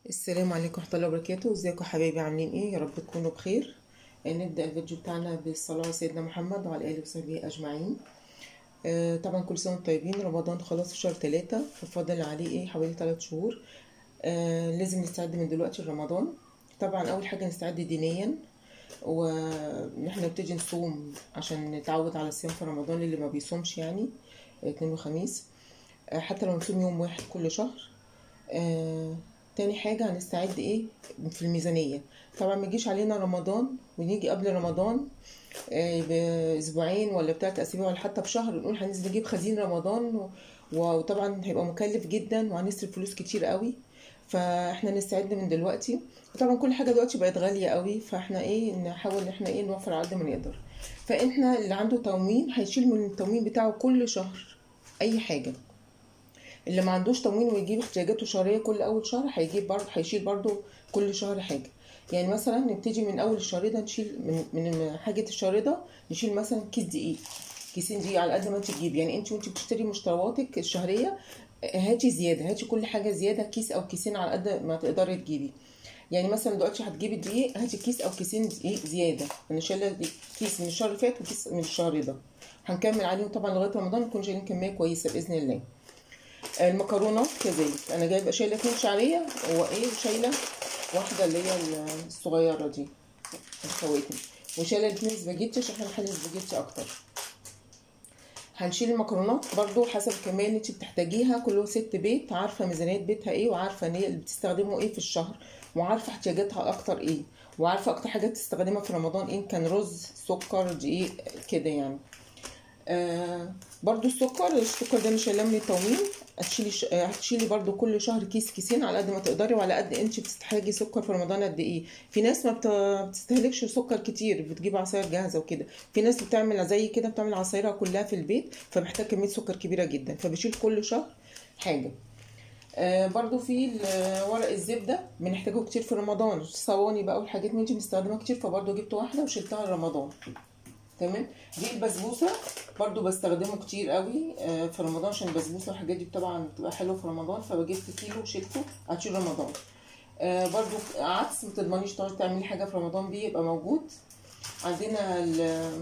السلام عليكم ورحمة الله وبركاته ازيكم حبايبي عاملين ايه يا رب تكونوا بخير آه، نبدأ الفيديو بتاعنا بالصلاة على سيدنا محمد وعلى آله وصحبه أجمعين آه، طبعا كل سنة وانتم طيبين رمضان خلاص في شهر تلاتة ففاضل عليه ايه حوالي تلات شهور آه، لازم نستعد من دلوقتي لرمضان طبعا أول حاجة نستعد دينيا وان احنا نبتدي نصوم عشان نتعود على الصيام في رمضان اللي ما بيصومش يعني اثنين وخميس آه، حتى لو نصوم يوم واحد كل شهر آه، تاني حاجة هنستعد ايه في الميزانية طبعا ما يجيش علينا رمضان ونيجي قبل رمضان آه، باسبوعين ولا بتلات اسابيع ولا حتى بشهر نقول هننزل نجيب خزين رمضان و- وطبعا هيبقى مكلف جدا وهنصرف فلوس كتير قوي فاحنا نستعد من دلوقتي طبعا كل حاجة دلوقتي بقت غالية قوي فاحنا ايه نحاول ان احنا ايه نوفر على قد ما نقدر فاحنا اللي عنده تموين هيشيل من التموين بتاعه كل شهر اي حاجة اللي ما عندوش تموين ويجيب احتياجاته الشهريه كل اول شهر هيجيب برضه هيشيل برضه كل شهر حاجه يعني مثلا نبتدي من اول الشهر ده نشيل من من حاجه الشهر ده نشيل مثلا كيس دقيق كيسين دقيق على قد ما انت تجيبي يعني انت وانت بتشتري مشترياتك الشهريه هاتي زياده هاتي كل حاجه زياده كيس او كيسين على قد ما تقدري تجيبي يعني مثلا دلوقتي هتجيبي الدقيق هاتي كيس او كيسين دقيق زياده انا شايله كيس من الشهر اللي فات وكيس من الشهر ده هنكمل عليهم طبعا لغايه رمضان نكون شايلين كميه كويسه باذن الله المكرونه كذلك انا جايبه شايله اتنين شعريه وايه شايله واحده اللي هي الصغيره دي الخواتم وشايله اتنين سباجيتي عشان احنا بنحل السباجيتي اكتر هنشيل المكرونات برضو حسب الكميه اللي انت بتحتاجيها كل ست بيت عارفه ميزانيه بيتها ايه وعارفه ان هي اللي بتستخدمه ايه في الشهر وعارفه احتياجاتها اكتر ايه وعارفه اكتر حاجات تستخدمها في رمضان ايه كان رز سكر دقيق كده يعني آه برضو السكر السكر ده مش شايلاه من التموين هتشيلي ش... آه، هتشيلي برضو كل شهر كيس كيسين على قد ما تقدري وعلى قد انت بتستحتاجي سكر في رمضان قد ايه في ناس ما بت... بتستهلكش سكر كتير بتجيب عصاير جاهزه وكده في ناس بتعمل زي كده بتعمل عصايرها كلها في البيت فبحتاج كميه سكر كبيره جدا فبشيل كل شهر حاجه آه برضو في ال- ورق الزبده بنحتاجه كتير في رمضان الصواني بقى والحاجات من دي بنستخدمها كتير فبرضو جبت واحده وشلتها لرمضان تمام دي البسبوسه برضو بستخدمه كتير قوي آه، في رمضان عشان البسبوسه والحاجات دي طبعا بتبقى حلوه في رمضان فبجبت كيلو وشلته عشان رمضان آه، برضو عدس ما تضمنيش تقعدي تعملي حاجه في رمضان بيه يبقى موجود عندنا ال-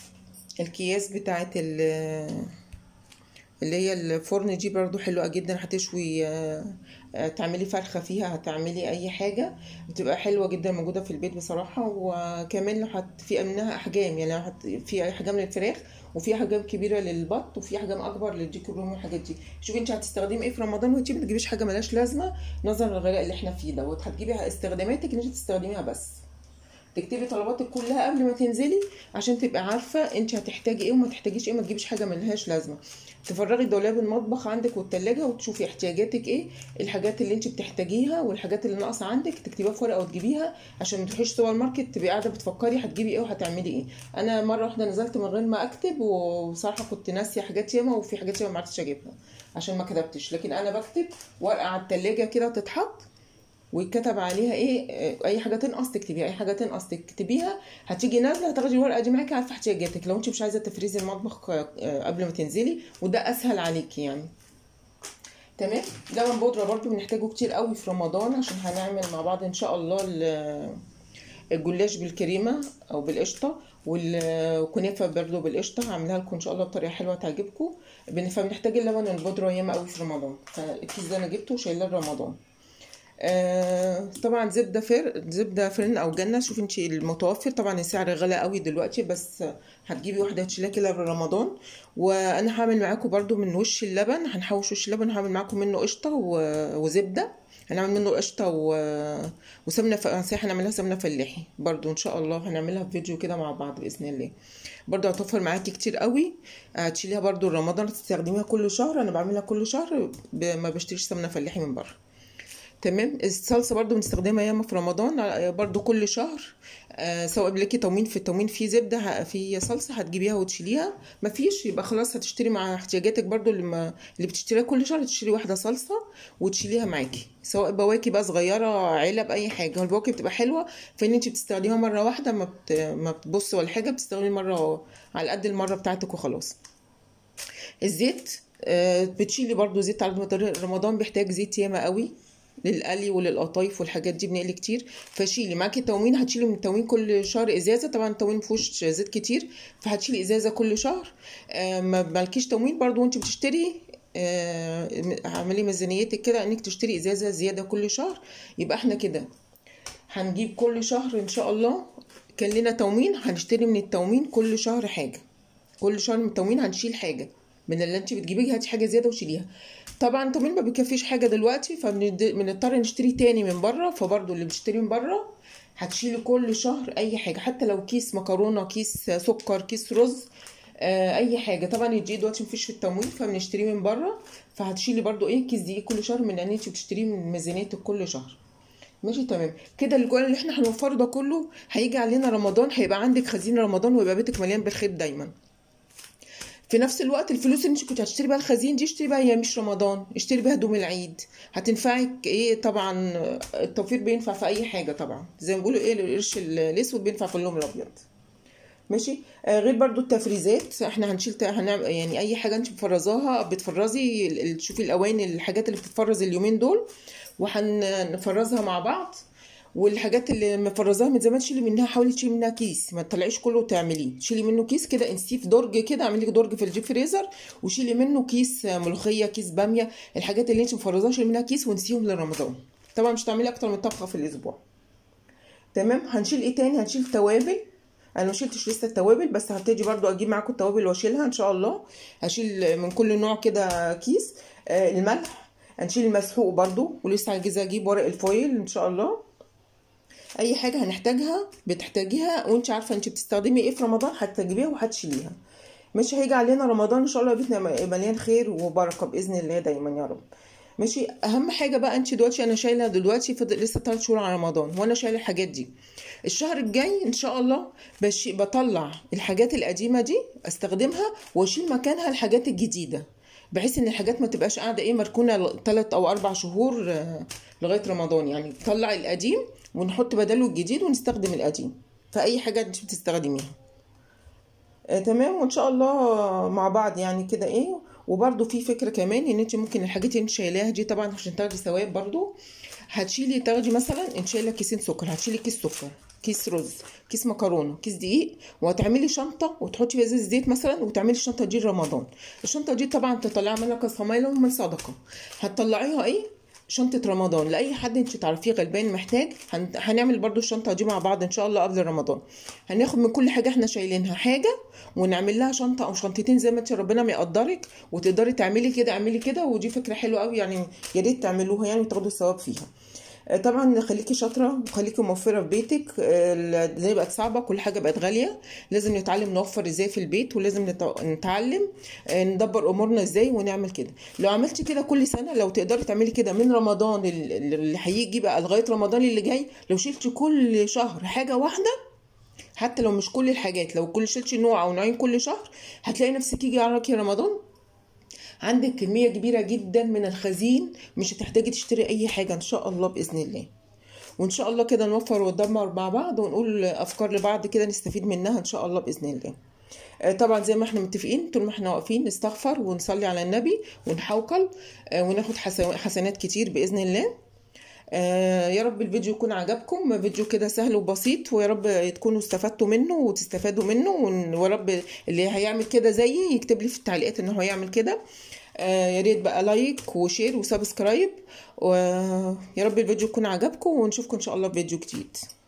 الكياس بتاعت ال- اللي هي الفرن دي برضو حلوة جدا هتشوي آه، آه، تعملي فرخة فيها هتعملي أي حاجة بتبقى حلوة جدا موجودة في البيت بصراحة وكمان لو هت في منها أحجام يعني لو هت في أحجام للفراخ وفي أحجام كبيرة للبط وفي أحجام أكبر للديك الرومي والحاجات دي شوفي انت هتستخدمي ايه في رمضان وانت ما تجيبيش حاجة ملهاش لازمة نظرا للغلاء اللي احنا فيه دوت هتجيبي استخداماتك ان انت تستخدميها بس تكتبي طلباتك كلها قبل ما تنزلي عشان تبقى عارفه انت هتحتاجي ايه وما تحتاجيش ايه ما تجيبيش حاجه ملهاش لازمه تفرغي دولاب المطبخ عندك والتلاجة وتشوفي احتياجاتك ايه الحاجات اللي انت بتحتاجيها والحاجات اللي ناقصه عندك تكتبيها في ورقه وتجيبيها عشان ما تروحيش سوبر ماركت تبقي قاعده بتفكري هتجيبي ايه وهتعملي ايه انا مره واحده نزلت من غير ما اكتب وبصراحه كنت ناسيه حاجات ياما وفي حاجات ياما ما عرفتش اجيبها عشان ما كتبتش لكن انا بكتب ورقه على التلاجة كده تتحط ويتكتب عليها ايه آه، اي حاجه تنقص تكتبيها اي حاجه تنقص تكتبيها هتيجي نازله هتاخدي الورقه دي معاكي عارفه احتياجاتك لو انت مش عايزه تفرزي المطبخ آه، قبل ما تنزلي وده اسهل عليكي يعني تمام لبن بودره برضو بنحتاجه كتير قوي في رمضان عشان هنعمل مع بعض ان شاء الله ال- الجلاش بالكريمه او بالقشطه والكنافه برضو بالقشطه هعملها لكم ان شاء الله بطريقه حلوه تعجبكم بن- فبنحتاج اللبن والبودره ياما قوي في رمضان فالكيس ده انا جبته وشايلاه لرمضان آه طبعا زبده فر زبده فرن او جنه شوفي انت المتوفر طبعا السعر غالي قوي دلوقتي بس هتجيبي واحده تشيلها كده لرمضان وانا هعمل معاكم برضو من وش اللبن هنحوش وش اللبن هعمل معاكم منه قشطه و- وزبده هنعمل منه قشطه و... وسمنه ف... صحيح هنعملها سمنه فلاحي برضو ان شاء الله هنعملها في فيديو كده مع بعض باذن الله برضو هتوفر معاكي كتير قوي هتشيليها برضو رمضان تستخدميها كل شهر انا بعملها كل شهر ب... ما بشتريش سمنه فلاحي من بره تمام الصلصه برضو بنستخدمها ياما في رمضان آه، برضو كل شهر آه سواء ليكي تموين في التموين في زبده ه- في صلصه هتجيبيها وتشيليها مفيش يبقى خلاص هتشتري مع احتياجاتك برضو اللي, ما اللي بتشتريها كل شهر تشتري واحده صلصه وتشيليها معاكي سواء بواكي بقى صغيره علب اي حاجه البواكي بتبقى حلوه فان انت بتستخدميها مره واحده ما بت... ما بتبص ولا حاجه بتستخدمي مره على قد المره بتاعتك وخلاص الزيت آه، بتشيلي برضو زيت على قد ما تقدري. رمضان بيحتاج زيت ياما قوي للقلي وللقطايف والحاجات دي بنقلي كتير فشيلي معاكي التومين هتشيلي من التومين كل شهر ازازه طبعا التومين مفيهوش زيت كتير فهتشيلي ازازه كل شهر آه ما مالكيش تومين برضو وانت بتشتري آه اعملي ميزانيتك كده انك تشتري ازازه زياده كل شهر يبقى احنا كده هنجيب كل شهر ان شاء الله كان لنا تومين هنشتري من التومين كل شهر حاجه كل شهر من التومين هنشيل حاجه من اللي انت بتجيبيه هاتي حاجه زياده وشيليها طبعا التومين ما بيكفيش حاجه دلوقتي فبنضطر نشتري تاني من بره فبرضو اللي بتشتري من بره هتشيلي كل شهر اي حاجه حتى لو كيس مكرونه كيس سكر كيس رز آه اي حاجه طبعا الدقيق دلوقتي مفيش في التموين فبنشتريه من بره فهتشيلي برضو ايه كيس دقيق كل شهر من ان انت بتشتريه من ميزانيتك كل شهر ماشي تمام كده الجوال اللي احنا هنوفره ده كله هيجي علينا رمضان هيبقى عندك خزين رمضان ويبقى بيتك مليان بالخير دايما في نفس الوقت الفلوس اللي انت كنت هتشتري بيها الخزين دي اشتري بيها هي مش رمضان اشتري بيها هدوم العيد هتنفعك ايه طبعا التوفير بينفع في اي حاجه طبعا زي ما بيقولوا ايه القرش الاسود بينفع في اللون الابيض ماشي آه غير برضو التفريزات احنا هنشيل هنعمل يعني اي حاجه انت مفرزاها بتفرزي تشوفي الالوان الحاجات اللي بتتفرز اليومين دول وهنفرزها مع بعض والحاجات اللي مفرزاها من زمان شيلي منها حاولي تشيلي منها كيس ما تطلعيش كله وتعمليه شيلي منه كيس كده انسيه في درج كده اعملي درج في الجيب فريزر وشيلي منه كيس ملوخيه كيس باميه الحاجات اللي انت مفرزاها شيلي منها كيس ونسيهم لرمضان طبعا مش هتعملي اكتر من طبخه في الاسبوع تمام هنشيل ايه تاني هنشيل توابل انا ما شلتش لسه التوابل بس هبتدي برضو اجيب معاكم التوابل واشيلها ان شاء الله هشيل من كل نوع كده كيس آه الملح هنشيل المسحوق برضو ولسه عايزه اجيب ورق الفويل ان شاء الله اي حاجه هنحتاجها بتحتاجيها وانت عارفه انت بتستخدمي ايه في رمضان هتجيبيها وهتشيليها مش هيجي علينا رمضان ان شاء الله بيتنا مليان خير وبركه باذن الله دايما يا رب ماشي اهم حاجه بقى انت دلوقتي انا شايله دلوقتي فضل لسه 3 شهور على رمضان وانا شايله الحاجات دي الشهر الجاي ان شاء الله بش بطلع الحاجات القديمه دي استخدمها واشيل مكانها الحاجات الجديده بحيث ان الحاجات ما تبقاش قاعده ايه مركونه 3 او 4 شهور لغايه رمضان يعني طلع القديم ونحط بداله الجديد ونستخدم القديم في اي حاجه انت بتستخدميها آه تمام وان شاء الله مع بعض يعني كده ايه وبرده في فكره كمان ان انت ممكن الحاجات اللي انت شايلاها دي طبعا عشان تاخدي ثواب برده هتشيلي تاخدي مثلا انت شايله كيسين سكر هتشيلي كيس سكر كيس رز كيس مكرونه كيس دقيق وهتعملي شنطه وتحطي فيها زيت زيت مثلا وتعملي الشنطه دي رمضان الشنطه دي طبعا تطلعيها منها كصمايله ومن صدقه هتطلعيها ايه شنطة رمضان لأي حد انت تعرفيه غلبان محتاج هن... هنعمل برضو الشنطة دي مع بعض ان شاء الله قبل رمضان هناخد من كل حاجة احنا شايلينها حاجة ونعمل لها شنطة او شنطتين زي ما انت ربنا ما يقدرك وتقدري تعملي كده اعملي كده ودي فكرة حلوة قوي يعني يا ريت تعملوها يعني وتاخدوا الثواب فيها طبعا خليكي شاطره وخليكي موفره في بيتك الدنيا بقت صعبه كل حاجه بقت غاليه لازم نتعلم نوفر ازاي في البيت ولازم نتعلم ندبر امورنا ازاي ونعمل كده لو عملتي كده كل سنه لو تقدري تعملي كده من رمضان اللي هيجي بقى لغايه رمضان اللي جاي لو شلتي كل شهر حاجه واحده حتى لو مش كل الحاجات لو كل شلتي نوع او نوعين كل شهر هتلاقي نفسك يجي عليكي رمضان عندك كمية كبيرة جدا من الخزين مش هتحتاجي تشتري أي حاجة إن شاء الله بإذن الله وإن شاء الله كده نوفر وندمر مع بعض ونقول أفكار لبعض كده نستفيد منها إن شاء الله بإذن الله طبعا زي ما احنا متفقين طول ما احنا واقفين نستغفر ونصلي على النبي ونحوكل وناخد حسنات كتير بإذن الله آه يا رب الفيديو يكون عجبكم فيديو كده سهل وبسيط ويا رب تكونوا استفدتوا منه وتستفادوا منه ويا رب اللي هيعمل كده زيي يكتب لي في التعليقات ان هو يعمل كده آه يا ريت بقى لايك وشير وسبسكرايب ويا رب الفيديو يكون عجبكم ونشوفكم ان شاء الله في فيديو جديد